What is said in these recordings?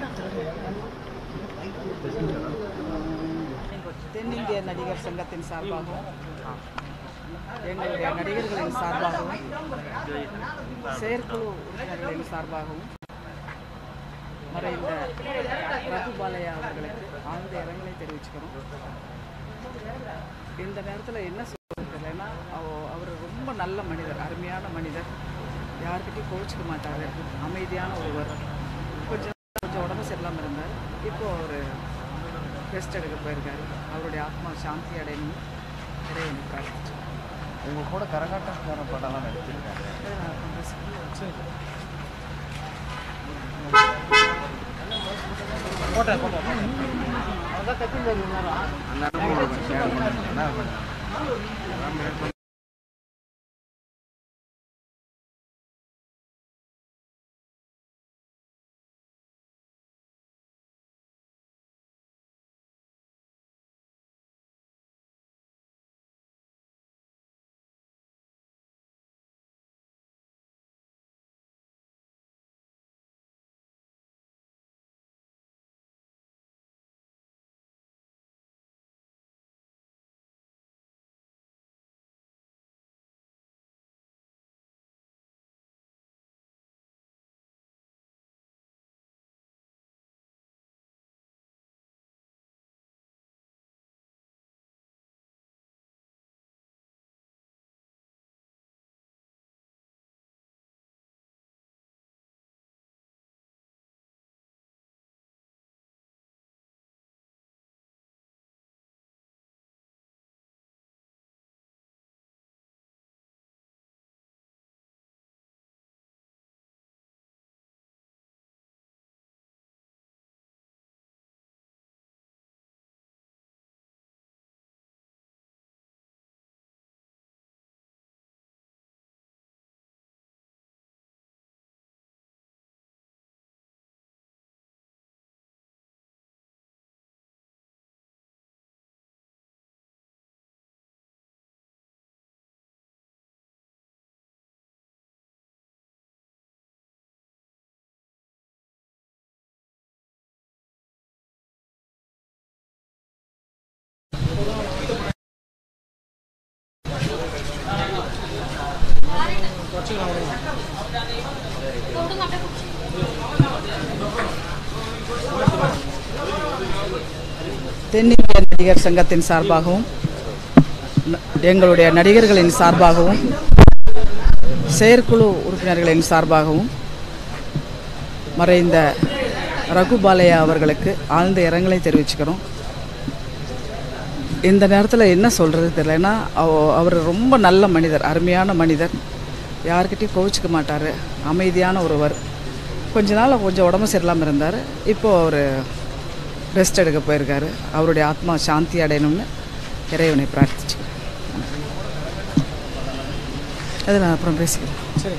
தென்னிந்திய நடிகர் சங்கத்தின் சார்பாகவும் எங்களுடைய நடிகர்களின் சார்பாகவும் செயற்குழு உறுப்பினர்களின் சார்பாகவும் மறைந்த ரகுபாலையா அவர்களுக்கு ஆழ்ந்த இரங்கலை தெரிவிச்சுக்கிறோம் இந்த நேரத்தில் என்ன சொல்றது தெரியலன்னா அவர் ரொம்ப நல்ல மனிதர் அருமையான மனிதர் யார்கிட்டயும் கோவிச்சுக்க மாட்டார் அமைதியான ஒருவர் கொஞ்சம் கொஞ்சம் உடம்பு சரியில்லாமல் இருந்தார் இப்போ அவர் ரெஸ்ட் எடுக்க போயிருக்காரு அவருடைய ஆத்மா சாந்தி அடையணும் இறைவனை பிரார்த்திச்சு உங்க கூட கரகாட்டக்கார படம்லாம் நடிச்சிருக்காரு இதை நான் அப்புறம் பேசுகிறேன். அந்த அனுபவம் ஷேர் பண்ணுங்க என்ன பண்ணுங்க தென்னிந்திய நடிகர் சங்கத்தின் சார்பாகவும் ந- எங்களுடைய நடிகர்களின் சார்பாகவும் செயற்குழு உறுப்பினர்களின் சார்பாகவும் மறைந்த ரகுபாலையா அவர்களுக்கு ஆழ்ந்த இரங்கலை தெரிவிச்சுக்கிறோம் இந்த நேரத்தில் என்ன சொல்கிறது தெரியலன்னா அவர் ரொம்ப நல்ல மனிதர் அருமையான மனிதர் யார்கிட்டயும் கோவிச்சுக்க மாட்டார் அமைதியான ஒருவர் கொஞ்ச நாள் கொஞ்சம் உடம்பு சரியில்லாமல் இருந்தார் இப்போது அவர் ரெஸ்ட் எடுக்க போயிருக்காரு அவருடைய ஆத்மா சாந்தி அடையணும்னு இறைவனை பிரார்த்திச்சு அதை நான் அப்புறம் பேசிக்கிறேன் சரி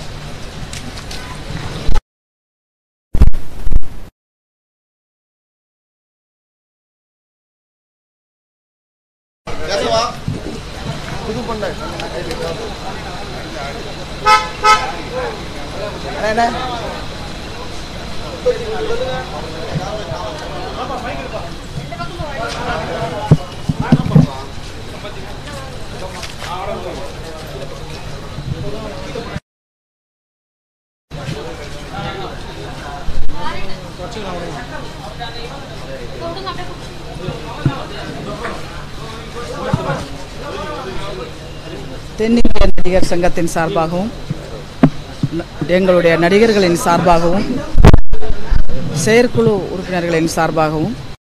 என்ன தென்னிந்திய நடிகர் சங்கத்தின் சார்பாகவும் ந- எங்களுடைய நடிகர்களின் சார்பாகவும் செயற்குழு உறுப்பினர்களின் சார்பாகவும்